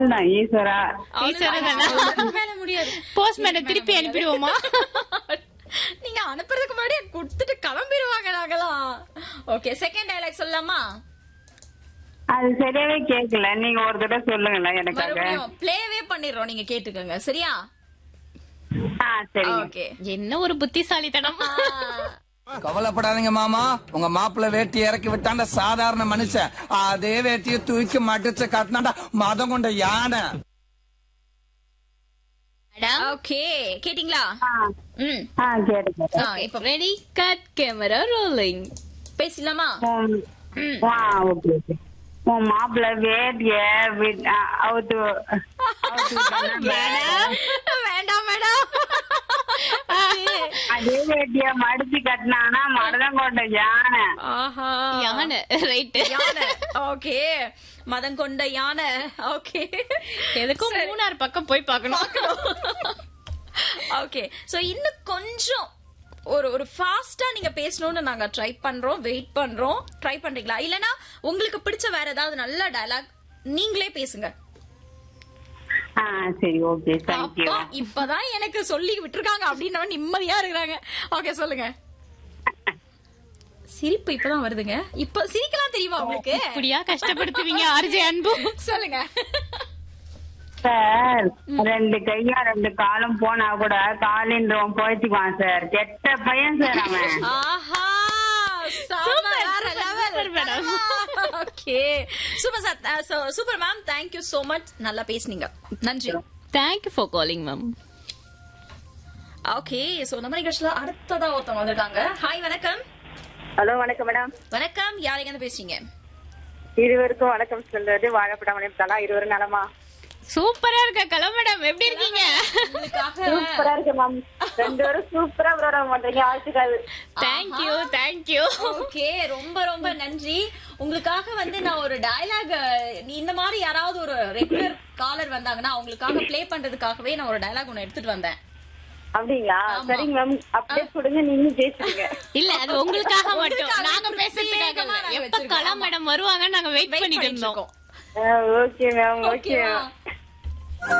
தான் ஈஸ்வரா ஈஸ்வரன் அதுக்கு மேல முடியாது போஸ்ட்மேனை திருப்பி அனுப்பிடுவோமா நீங்க அனுப்புறதுக்கு முன்னாடி கொடுத்துட்டு கிளம்பிடுவாங்க நாங்களாம் ஓகே செகண்ட் டைலாக் சொல்லலாமா அது சரியாவே கேட்கல நீங்க ஒரு தடவை சொல்லுங்களேன் எனக்காக மறுபடியும் பிளேவே பண்ணிடுறோம் நீங்க கேட்டுக்கோங்க சரியா ஆ சரி ஓகே என்ன ஒரு புத்திசாலித்தனம் கவலைப்படாதீங்க மாமா உங்க மாப்பிள்ளை வேட்டி இறக்கி விட்டாண்ட சாதாரண மனுஷன் அதே வேட்டியை தூக்கி மடிச்சு கட்டினாண்டா மதம் கொண்ட யானை மேடம் ஓகே கேட்டிங்களா ஆ ம் ஆ கேட்டு கேட்டு ஆ, இப்ப ரெடி கட் கேமரா ரோலிங் பேசலாமா உம், ம். ஆ ஓகே ஓகே உன் மாப்பிள்ள வேட்டிய விட்- ஆ, அவுத்து அவுத்து விட்டானா? வேண்டாம் மேடம் அதே வேட்டிய மடிச்சு கட்டினானா மடதம் கொண்ட யானை ஆஹா யானை ரைட்டு யானை ஓகே மதம் கொண்ட யானை ஓகே எதுக்கும் மூணார் பக்கம் போய் பார்க்கணும் ஓகே சோ இன்னும் கொஞ்சம் ஒரு ஒரு ஃபாஸ்டா நீங்க பேசணும்னு நாங்க ட்ரை பண்றோம் வெயிட் பண்றோம் ட்ரை பண்றீங்களா இல்லனா உங்களுக்கு பிடிச்ச வேற ஏதாவது நல்ல டயலாக் நீங்களே பேசுங்க ஆ சரி ஓகே தேங்க்யூ அப்பா இப்பதான் எனக்கு சொல்லி விட்டுருக்காங்க அப்படின்னு நிம்மதியா இருக்கிறாங்க ஓகே சொல்லுங்க சிரிப்பு இப்பதான் வருதுங்க இப்ப சிரிக்கலாம் தெரியுமா உங்களுக்கு இப்படியா கஷ்டப்படுத்துவீங்க ஆர்ஜே அன்பு சொல்லுங்க சார் ரெண்டு கையும் ரெண்டு காலும் போனா கூட காலின்றவன் போயிச்சுக்குவான் சார் கெட்ட பையன் சார் அவன் ஆஹா Super, super, madam. Okay super sir super ma'am thank you so much நல்லா பேசுனீங்க நன்றி thank you for calling ma'am okay so நம்ம நிகழ்ச்சியில அடுத்ததா ஒருத்தவங்க வந்துட்டாங்க ஹாய் வணக்கம் ஹலோ வணக்கம் மேடம் வணக்கம் யார் எங்க பேசுறீங்க இருவருக்கும் வணக்கம் சொல்றது வாழைப்படம் தலா இருவரும் நலமா சூப்பரா இருக்க கலா மேடம் எப்படி இருக்கீங்க உங்களுக்காக சூப்பரா இருக்கு மேம் ரெண்டு பேரும் சூப்பரா ப்ரோக்ராம் பண்றீங்க வாழ்த்துக்கள் தேங்க்யூ தேங்க்யூ ஓகே ரொம்ப ரொம்ப நன்றி உங்களுக்காக வந்து நான் ஒரு டயலாக் இந்த மாதிரி யாராவது ஒரு ரெகுலர் காலர் வந்தாங்கன்னா அவங்களுக்காக ப்ளே பண்றதுக்காகவே நான் ஒரு டயலாக் ஒன்னு எடுத்துட்டு வந்தேன் அப்படிங்களா சரிங்க மேம் அப்படியே கொடுங்க நீங்க பேசுறீங்க இல்ல அது உங்களுக்காக மட்டும் உங்களுக்காக நாங்க பிரத்யேகமா பேசுறதுக்காக நாங்க எப்ப வச்சிருக்கோம். கலா மேடம் வருவாங்க நாங்க வெயிட் Wait பண்ணிட்டு பண்ணிட்டு இருந்தோம் இருக்கோம். ஓகே மேம் ஓகே ஓகேவா